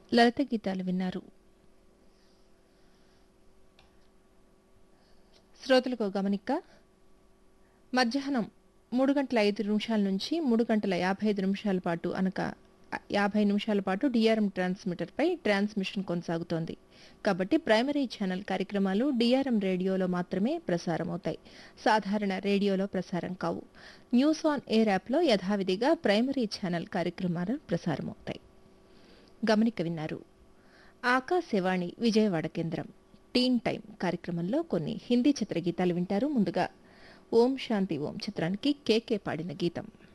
లలిత గీతాలు విన్నారు శ్రోతలకు గమనిక మధ్యాహ్నం మూడు గంటల ఐదు నిమిషాల నుంచి మూడు గంటల యాభై ఐదు నిమిషాల పాటు అనగా యాభై నిమిషాల పాటు డిఆర్ఎం ట్రాన్స్మిటర్పై ట్రాన్స్మిషన్ కొనసాగుతోంది కాబట్టి ప్రైమరీ ఛానల్ కార్యక్రమాలు డిఆర్ఎం రేడియోలో మాత్రమే ప్రసారం అవుతాయి సాధారణ రేడియోలో ప్రసారం కావు న్యూస్ ఆన్ ఎయిర్ యాప్లో యథావిధిగా ప్రైమరీ ఛానల్ కార్యక్రమాలు ప్రసారం అవుతాయి గమనిక విన్నారు ఆకాశవాణి విజయవాడ కేంద్రం టీన్ టైం కార్యక్రమంలో కొన్ని హిందీ చిత్రగీతాలు వింటారు ముందుగా ఓం శాంతి ఓం చిత్రానికి కేకే పాడిన గీతం